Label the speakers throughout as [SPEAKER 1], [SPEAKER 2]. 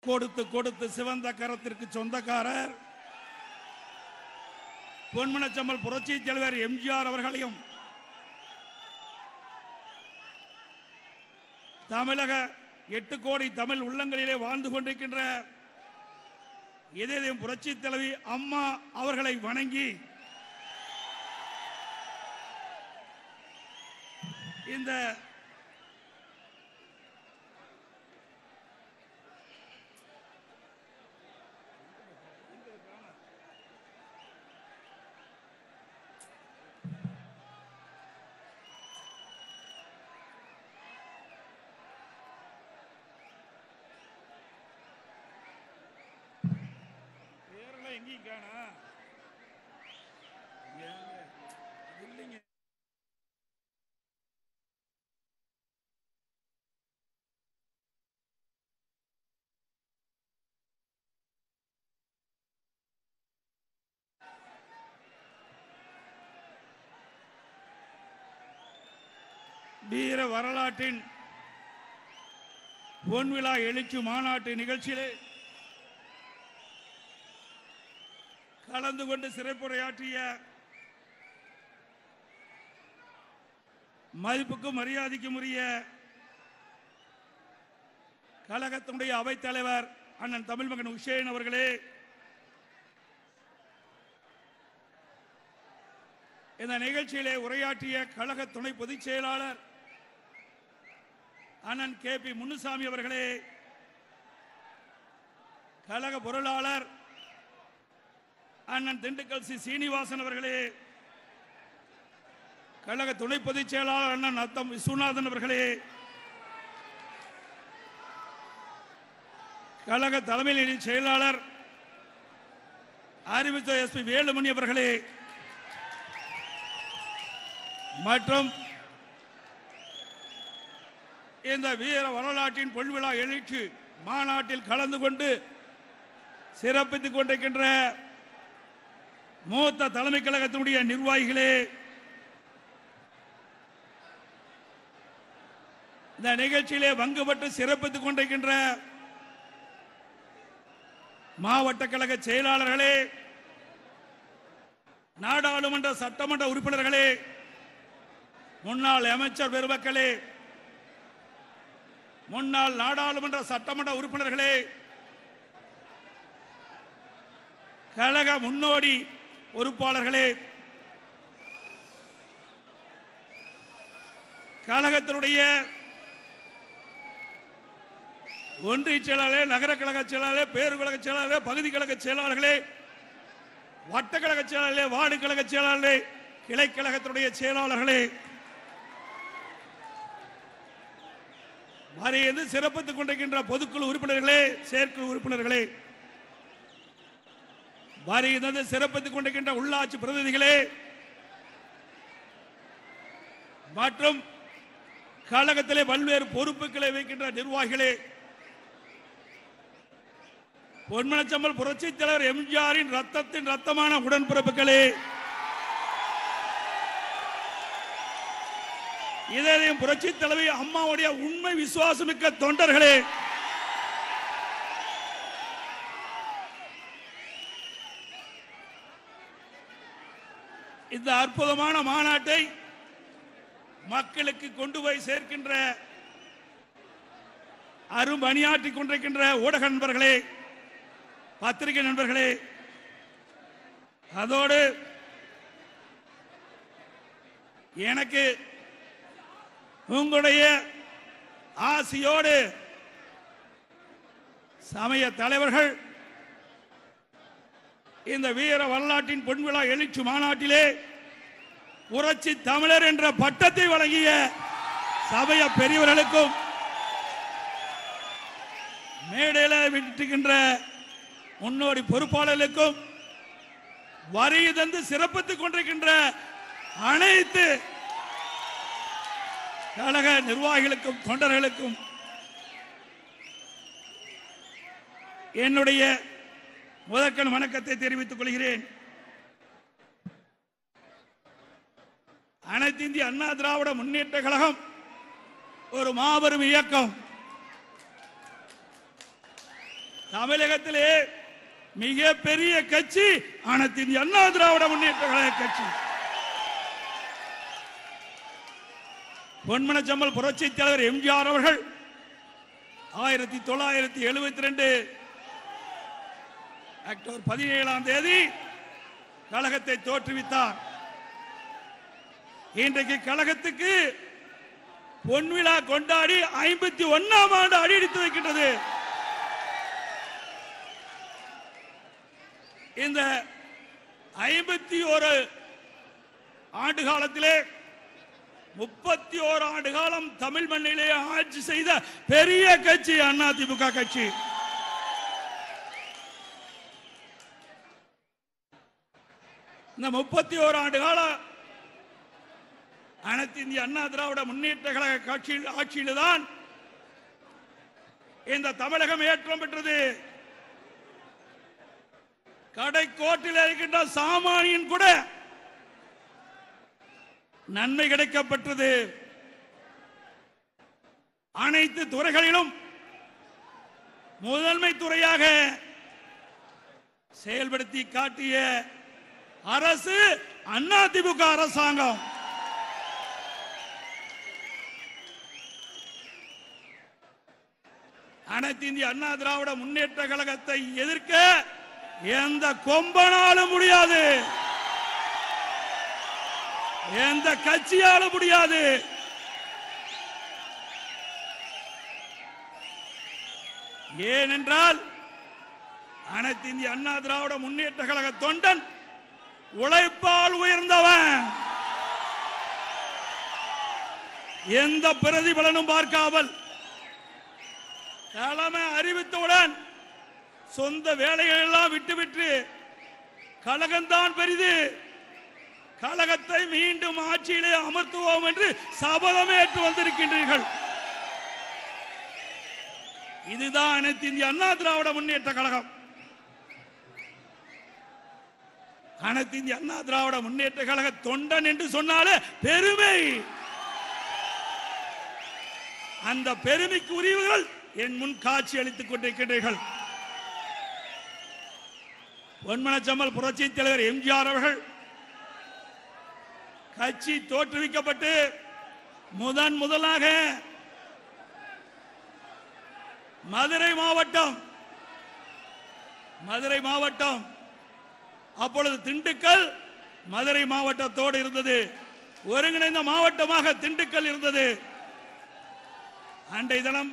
[SPEAKER 1] கொடுத்து கொடுத்து சிவந்த கரத்திற்கு சொந்தக்காரர் பொன்மனச்சம்பல் புரட்சி தலைவர் எம்ஜிஆர் அவர்களையும் தமிழக எட்டு கோடி தமிழ் உள்ளங்களிலே வாழ்ந்து கொண்டிருக்கின்ற இதயம் புரட்சி தலைவி அம்மா அவர்களை வணங்கி இந்த பேரெல்லாம் எங்கேயும் காணா இல்லைங்க வீர வரலாற்றின் பொன்விழா எழுச்சி மாநாட்டு நிகழ்ச்சியிலே கலந்து கொண்டு சிறப்புரையாற்றிய மதிப்புக்கும் மரியாதைக்கும் உரிய கழகத்தினுடைய அவைத்தலைவர் அண்ணன் தமிழ் மகன் உஷேன் அவர்களே இந்த நிகழ்ச்சியிலே உரையாற்றிய கழக துணை பொதுச் செயலாளர் அண்ணன் கே பி முன்னுசாமி அவர்களே கழக பொருளாளர் அண்ணன் திண்டுக்கல் சி சீனிவாசன் அவர்களே கழக துணை பொதுச் செயலாளர் அண்ணன் அத்தம் விஸ்வநாதன் அவர்களே கழக தலைமை நிதி செயலாளர் அறிவித்த எஸ்பி வேலுமணி அவர்களே மற்றும் இந்த வீர வரலாற்றின் பொன்விழா எழுச்சி மாநாட்டில் கலந்து கொண்டு சிறப்பித்துக் கொண்டிருக்கின்ற மூத்த தலைமை கழகத்தினுடைய நிர்வாகிகளே இந்த நிகழ்ச்சியிலே பங்குபட்டு சிறப்பித்துக் கொண்டிருக்கின்ற மாவட்ட கழக செயலாளர்களே நாடாளுமன்ற சட்டமன்ற உறுப்பினர்களே முன்னாள் அமைச்சர் பெருமக்களே முன்னாள் நாடாளுமன்ற சட்டமன்ற உறுப்பினர்களே கழக முன்னோடி பொறுப்பாளர்களே கழகத்தினுடைய ஒன்றிய செயலாளரே நகர கழக செயலாளரே பேரு கழக செயலாளரே பகுதி கழக செயலாளர்களே வட்டக்கழக செயலாளரே வார்டு கழக செயலாளரே கிளை கழகத்தினுடைய செயலாளர்களே வரையந்து சிறப்பித்துக் கொண்டிருக்கின்ற பொதுக்குழு உறுப்பினர்களே செயற்குழு உறுப்பினர்களே வரையந்து சிறப்பித்துக் கொண்டிருக்கின்ற உள்ளாட்சி பிரதிநிதிகளே மற்றும் கழகத்திலே பல்வேறு பொறுப்புகளை வைக்கின்ற நிர்வாகிகளே பொன்மனச்சம்பல் புரட்சி தலைவர் எம்ஜிஆரின் ரத்தத்தின் ரத்தமான உடன்பிறப்புகளே இதயம் புரட்சி தலைவி அம்மாவுடைய உண்மை விசுவாசமிக்க தொண்டர்களே இந்த அற்புதமான மாநாட்டை மக்களுக்கு கொண்டு போய் சேர்க்கின்ற அரும்பணியாற்றிக் கொண்டிருக்கின்ற ஊடக நண்பர்களே பத்திரிகை நண்பர்களே அதோடு எனக்கு உங்களுடைய ஆசியோடு சமய தலைவர்கள் இந்த வீர வரலாற்றின் பொன்விழா எழுச்சி மாநாட்டிலே புரட்சி தமிழர் என்ற பட்டத்தை வழங்கிய சமய பெரியவர்களுக்கும் மேடையில் விட்டுகின்ற முன்னோடி பொறுப்பாளர்களுக்கும் வரி தந்து சிறப்பித்துக் கொண்டிருக்கின்ற அனைத்து கழக நிர்வாகிகளுக்கும் தொண்டர்களுக்கும் என்னுடைய முதற்கண் வணக்கத்தை தெரிவித்துக் கொள்கிறேன் அனைத்து இந்திய அண்ணா திராவிட முன்னேற்ற கழகம் ஒரு மாபெரும் இயக்கம் தமிழகத்திலே மிக பெரிய கட்சி அனைத்து இந்திய அண்ணா திராவிட முன்னேற்ற கழக கட்சி பொன்மனச்சம்மல் புரட்சி தலைவர் எம்ஜிஆர் அவர்கள் ஆயிரத்தி தொள்ளாயிரத்தி எழுபத்தி ரெண்டு அக்டோபர் பதினேழாம் தேதி கழகத்தை தோற்றுவித்தார் இன்றைக்கு கழகத்துக்கு பொன்விழா கொண்டாடி ஐம்பத்தி ஒன்னாம் ஆண்டு அடியெடுத்து வைக்கின்றது இந்த ஐம்பத்தி ஒரு ஆண்டு காலத்திலே முப்பத்தி ஓரு ஆண்டு காலம் தமிழ் மண்ணிலே ஆட்சி செய்த பெரிய கட்சி அதிமுக கட்சி இந்த முப்பத்தி ஓரு ஆண்டு கால அனைத்து இந்திய அண்ணா திராவிட முன்னேற்ற கழக கட்சியில் ஆட்சியில்தான் இந்த தமிழகம் ஏற்றம் பெற்றது கடைக்கோட்டில் இருக்கின்ற சாமானியன் கூட நன்மை கிடைக்கப்பட்டது அனைத்து துறைகளிலும் முதன்மை துறையாக செயல்படுத்தி காட்டிய அரசு அதிமுக அரசாங்கம் அனைத்து இந்திய அண்ணா திராவிட முன்னேற்ற கழகத்தை எதிர்க்க எந்த கொம்பனாலும் முடியாது எந்த கட்சியாலும் முடியாது ஏனென்றால் அனைத்து இந்திய அண்ணா திராவிட முன்னேற்ற கழக தொண்டன் உழைப்பால் உயர்ந்தவன் எந்த பிரதிபலனும் பார்க்காமல் தலைமை அறிவித்தவுடன் சொந்த வேலைகள் எல்லாம் விட்டுவிட்டு கழகம்தான் பெரிது கழகத்தை மீண்டும் ஆட்சியிலே அமர்த்துவோம் என்று சபதமேற்று வந்திருக்கின்றீர்கள் இதுதான் அனைத்து இந்திய அண்ணா திராவிட முன்னேற்ற கழகம் அனைத்து இந்திய அண்ணா திராவிட முன்னேற்ற கழக தொண்டன் என்று சொன்னாலே பெருமை அந்த பெருமைக்கு உரியவர்கள் என் முன் காட்சி அளித்துக் கொண்டிருக்கின்றீர்கள் பொன்மனச்சம்மல் புரட்சி தலைவர் எம்ஜிஆர் அவர்கள் கட்சி தோற்றுவிக்கப்பட்டு முதன் முதலாக மதுரை மாவட்டம் மதுரை மாவட்டம் அப்பொழுது திண்டுக்கல் மதுரை மாவட்டத்தோடு இருந்தது ஒருங்கிணைந்த மாவட்டமாக திண்டுக்கல் இருந்தது அன்றைய தினம்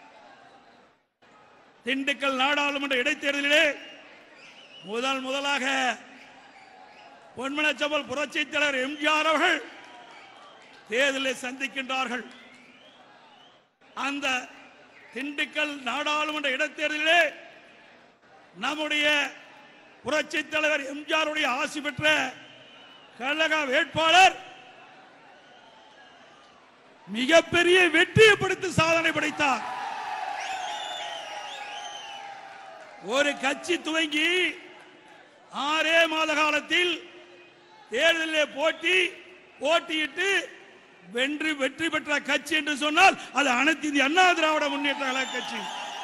[SPEAKER 1] திண்டுக்கல் நாடாளுமன்ற இடைத்தேர்தலிலே முதல் முதலாக பொன்மனச்சம்பல் புரட்சி தலைவர் எம்ஜிஆர் அவர்கள் தேர்தலை சந்திக்கின்றார்கள் அந்த திண்டுக்கல் நாடாளுமன்ற இடைத்தேர்தலிலே நம்முடைய புரட்சி தலைவர் எம்ஜிஆருடைய ஆசி பெற்ற கழக வேட்பாளர் மிகப்பெரிய வெற்றியை படுத்தி சாதனை படைத்தார் ஒரு கட்சி துவங்கி ஆறே மாத காலத்தில் தேர்தலில் போட்டி போட்டியிட்டு வென்று வெற்றி பெற்ற கட்சி என்று சொன்னால் அது அனைத்து இந்திய அண்ணா திராவிட முன்னேற்ற கழக கட்சி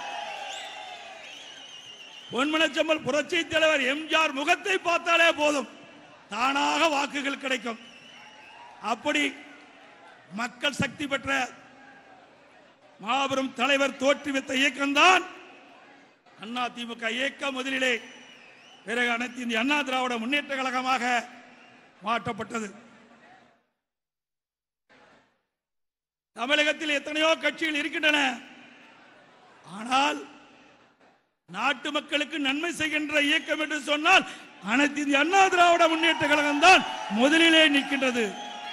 [SPEAKER 1] பொன்மனச்சம்பல் புரட்சி தலைவர் எம்ஜிஆர் முகத்தை பார்த்தாலே போதும் தானாக வாக்குகள் கிடைக்கும் அப்படி மக்கள் சக்தி பெற்ற மாபெரும் தலைவர் தோற்றுவித்த இயக்கம்தான் அண்ணா திமுக இயக்கம் முதலிலே பிறகு அனைத்து இந்திய அண்ணா திராவிட முன்னேற்ற கழகமாக மாற்றப்பட்டது தமிழகத்தில் எத்தனையோ கட்சிகள் இருக்கின்றன ஆனால் நாட்டு மக்களுக்கு நன்மை செய்கின்ற இயக்கம் என்று சொன்னால் அனைத்து இந்திய அண்ணா திராவிட முன்னேற்ற கழகம் தான் முதலிலே நிற்கின்றது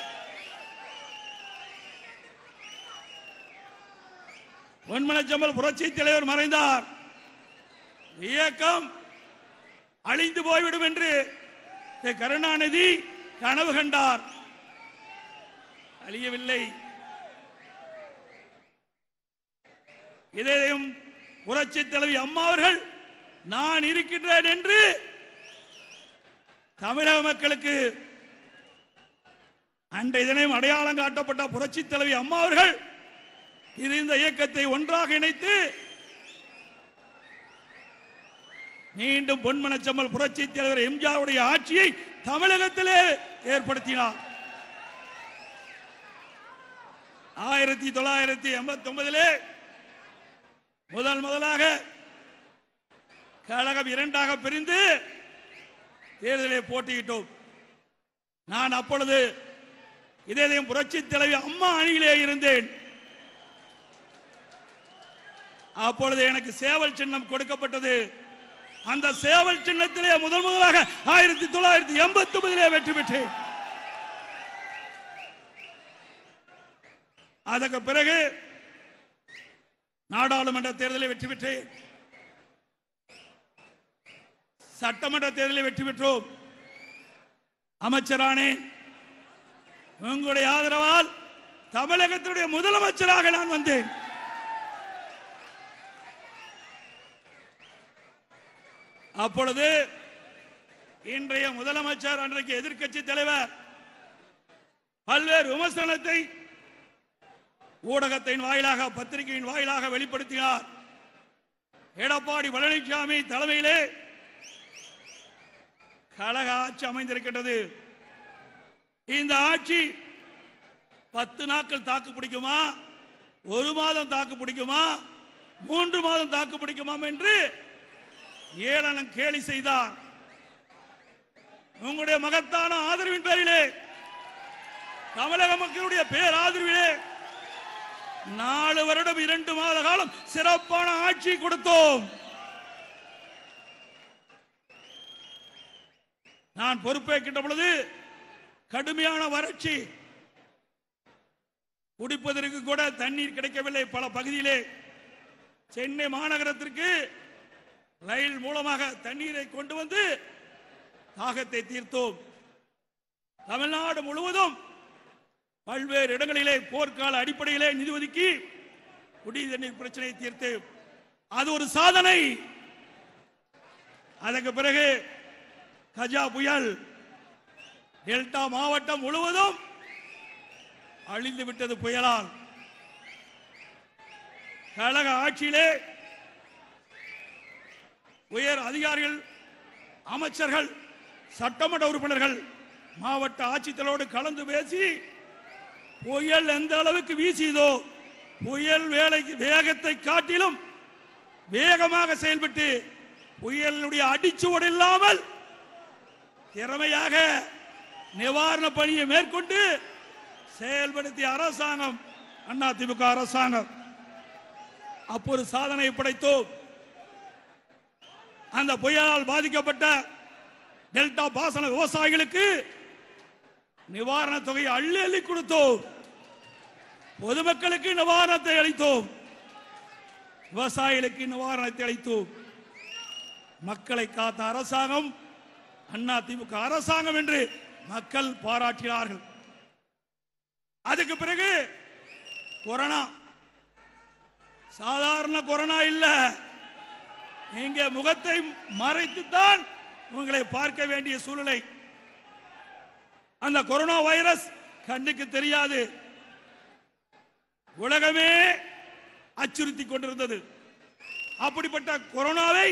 [SPEAKER 1] பொன்மனச்சம்பல் புரட்சி தலைவர் மறைந்தார் இயக்கம் அழிந்து போய்விடும் என்று திரு கருணாநிதி கனவு கண்டார் அழியவில்லை இதையும் புரட்சி தலைவி அம்மா அவர்கள் நான் இருக்கின்றேன் என்று தமிழக மக்களுக்கு அன்றைய தினம் அடையாளம் காட்டப்பட்ட புரட்சி தலைவி அம்மா அவர்கள் இது இந்த இயக்கத்தை ஒன்றாக இணைத்து மீண்டும் பொன்மனச்சம்மல் புரட்சி தலைவர் எம்ஜிஆருடைய ஆட்சியை தமிழகத்திலே ஏற்படுத்தினார் ஆயிரத்தி தொள்ளாயிரத்தி எண்பத்தி ஒன்பதிலே முதல் முதலாக கழகம் இரண்டாக பிரிந்து தேர்தலை போட்டியிட்டோம் நான் அப்பொழுது இதயம் புரட்சி தலைவி அம்மா அணியிலே இருந்தேன் அப்பொழுது எனக்கு சேவல் சின்னம் கொடுக்கப்பட்டது அந்த சேவல் சின்னத்திலே முதல் முதலாக ஆயிரத்தி தொள்ளாயிரத்தி எண்பத்தி ஒன்பதிலே வெற்றி பெற்றேன் அதற்கு பிறகு நாடாளுமன்ற தேர்தலில் வெற்றி பெற்றேன் சட்டமன்ற தேர்தலில் வெற்றி பெற்றோம் அமைச்சரானேன் உங்களுடைய ஆதரவால் தமிழகத்தினுடைய முதலமைச்சராக நான் வந்தேன் அப்பொழுது இன்றைய முதலமைச்சர் அன்றைக்கு எதிர்க்கட்சி தலைவர் பல்வேறு விமர்சனத்தை ஊடகத்தின் வாயிலாக பத்திரிகையின் வாயிலாக வெளிப்படுத்தினார் எடப்பாடி பழனிசாமி தலைமையிலே கழக ஆட்சி அமைந்திருக்கின்றது இந்த ஆட்சி பத்து நாட்கள் தாக்கு பிடிக்குமா ஒரு மாதம் தாக்கு பிடிக்குமா மூன்று மாதம் தாக்கு பிடிக்குமா என்று ஏளனம் கேலி செய்தார் உங்களுடைய மகத்தான ஆதரவின் பேரிலே தமிழக மக்களுடைய பேர் ஆதரவிலே நாலு வருடம் இரண்டு மாத காலம் சிறப்பான ஆட்சி கொடுத்தோம் நான் பொறுப்பேற்கின்ற பொழுது கடுமையான வறட்சி குடிப்பதற்கு கூட தண்ணீர் கிடைக்கவில்லை பல பகுதியிலே சென்னை மாநகரத்திற்கு ரயில் மூலமாக தண்ணீரை கொண்டு வந்து தாகத்தை தீர்த்தோம் தமிழ்நாடு முழுவதும் பல்வேறு இடங்களிலே போர்க்கால அடிப்படையிலே நிதி ஒதுக்கி குடி தண்ணீர் பிரச்சனையை தீர்த்து அது ஒரு சாதனை அதற்கு பிறகு கஜா புயல் டெல்டா மாவட்டம் முழுவதும் அழிந்து விட்டது புயலால் கழக ஆட்சியிலே உயர் அதிகாரிகள் அமைச்சர்கள் சட்டமன்ற உறுப்பினர்கள் மாவட்ட ஆட்சித்தலோடு கலந்து பேசி புயல் எந்த அளவுக்கு வீசியதோ புயல் வேலைக்கு வேகத்தை காட்டிலும் வேகமாக செயல்பட்டு புயலுடைய அடிச்சுவடு இல்லாமல் திறமையாக நிவாரண பணியை மேற்கொண்டு செயல்படுத்திய அரசாங்கம் அதிமுக அரசாங்கம் அப்போது சாதனை படைத்தோம் அந்த புயலால் பாதிக்கப்பட்ட டெல்டா பாசன விவசாயிகளுக்கு நிவாரண தொகையை அள்ளி அள்ளி கொடுத்தோம் பொதுமக்களுக்கு நிவாரணத்தை அளித்தோம் விவசாயிகளுக்கு நிவாரணத்தை அளித்தோம் மக்களை காத்த அரசாங்கம் அண்ணா திமுக அரசாங்கம் என்று மக்கள் பாராட்டினார்கள் அதுக்கு பிறகு கொரோனா சாதாரண கொரோனா இல்ல இங்க முகத்தை மறைத்துத்தான் உங்களை பார்க்க வேண்டிய சூழ்நிலை அந்த கொரோனா வைரஸ் கண்ணுக்கு தெரியாது உலகமே அச்சுறுத்தி கொண்டிருந்தது அப்படிப்பட்ட கொரோனாவை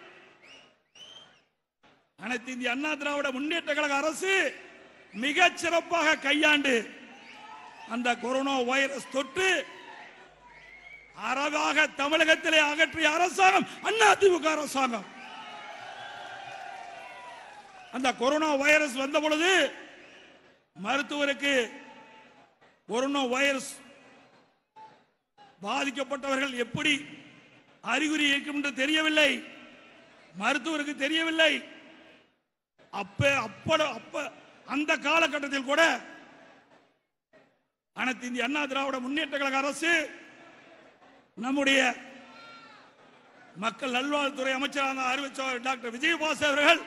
[SPEAKER 1] அனைத்து இந்திய அண்ணா திராவிட முன்னேற்ற கழக அரசு மிகச் சிறப்பாக கையாண்டு அந்த கொரோனா வைரஸ் தொற்று அறவாக தமிழகத்திலே அகற்றிய அரசாங்கம் அண்ணா திமுக அரசாங்கம் அந்த கொரோனா வைரஸ் வந்த பொழுது மருத்துவருக்கு கொரோனா வைரஸ் பாதிக்கப்பட்டவர்கள் எப்படி அறிகுறி இருக்கும் என்று தெரியவில்லை மருத்துவருக்கு தெரியவில்லை அப்ப அப்பட அப்ப அந்த காலகட்டத்தில் கூட அனைத்து இந்திய அண்ணா திராவிட முன்னேற்ற கழக அரசு நம்முடைய மக்கள் நல்வாழ்வுத்துறை அமைச்சரான அறிவிச்சவர் டாக்டர் விஜயபாஸ் அவர்கள்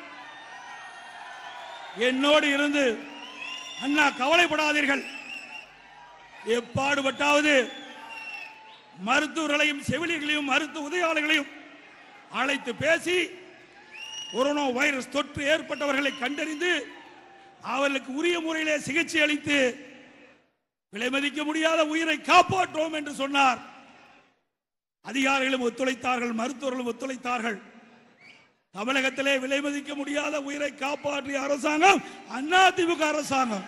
[SPEAKER 1] என்னோடு இருந்து அண்ணா கவலைப்படாதீர்கள் எப்பாடுபட்டாவது மருத்துவர்களையும் செவிலியர்களையும் மருத்துவ உதவியாளர்களையும் அழைத்து பேசி கொரோனா வைரஸ் தொற்று ஏற்பட்டவர்களை கண்டறிந்து அவர்களுக்கு உரிய முறையிலே சிகிச்சை அளித்து விலை மதிக்க முடியாத உயிரை காப்பாற்றுவோம் என்று சொன்னார் அதிகாரிகளும் ஒத்துழைத்தார்கள் மருத்துவர்களும் ஒத்துழைத்தார்கள் தமிழகத்திலே விலை மதிக்க முடியாத உயிரை காப்பாற்றிய அரசாங்கம் அதிமுக அரசாங்கம்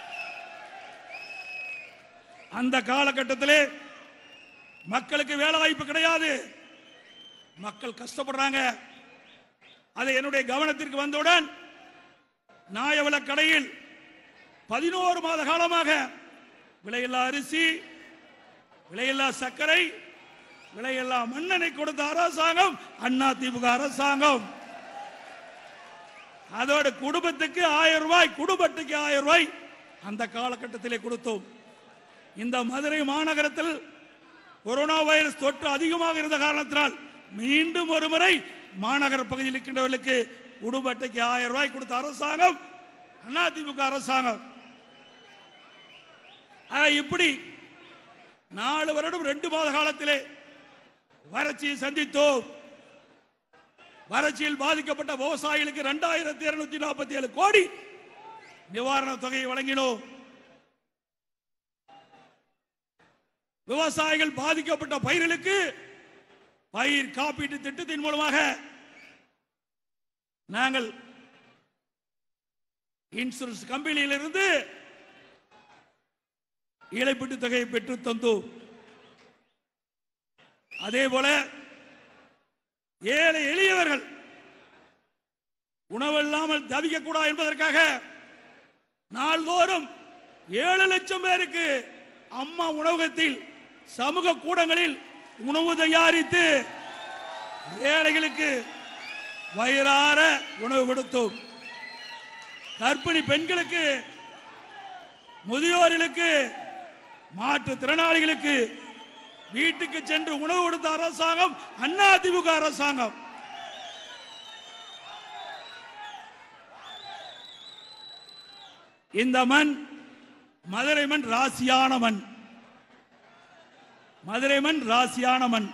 [SPEAKER 1] அந்த காலகட்டத்திலே மக்களுக்கு வேலை வாய்ப்பு கிடையாது மக்கள் கஷ்டப்படுறாங்க அது என்னுடைய கவனத்திற்கு வந்தவுடன் நியாயவில கடையில் பதினோரு மாத காலமாக விலையில்லா அரிசி விலையில்லா சர்க்கரை விலையில்லா மண்ணெண்ணை கொடுத்த அரசாங்கம் அண்ணா திமுக அரசாங்கம் அதோட குடும்பத்துக்கு ஆயிரம் ரூபாய் குடும்பத்துக்கு ஆயிரம் ரூபாய் அந்த காலகட்டத்திலே கொடுத்தோம் இந்த மதுரை மாநகரத்தில் கொரோனா வைரஸ் தொற்று அதிகமாக இருந்த காரணத்தினால் மீண்டும் ஒரு முறை மாநகர பகுதியில் இருக்கின்றவர்களுக்கு குடும்ப அட்டைக்கு ஆயிரம் ரூபாய் கொடுத்த அரசாங்கம் அதிமுக அரசாங்கம் ஆக இப்படி நாலு வருடம் ரெண்டு மாத காலத்திலே வறட்சியை சந்தித்தோம் வறட்சியில் பாதிக்கப்பட்ட விவசாயிகளுக்கு இரண்டாயிரத்தி இருநூத்தி நாற்பத்தி ஏழு கோடி நிவாரண தொகையை வழங்கினோம் விவசாயிகள் பாதிக்கப்பட்ட பயிர்களுக்கு பயிர் காப்பீட்டு திட்டத்தின் மூலமாக நாங்கள் இன்சூரன்ஸ் கம்பெனியிலிருந்து இழப்பீட்டு தொகையை பெற்று தந்தோம் அதே போல ஏழை எளியவர்கள் உணவு இல்லாமல் தவிக்க கூடாது என்பதற்காக நாள்தோறும் ஏழு லட்சம் பேருக்கு அம்மா உணவகத்தில் சமூக கூடங்களில் உணவு தயாரித்து ஏழைகளுக்கு வயிறார உணவு கொடுத்தோம் கர்ப்பிணி பெண்களுக்கு முதியோர்களுக்கு மாற்றுத்திறனாளிகளுக்கு வீட்டுக்கு சென்று உணவு கொடுத்த அரசாங்கம் அண்ணா திமுக அரசாங்கம் இந்த மண் மதுரை மண் ராசியான மண் மதுரை மண் ராசியான மண்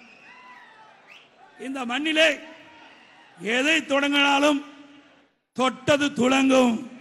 [SPEAKER 1] இந்த மண்ணிலே எதை தொடங்கினாலும் தொட்டது துளங்கும்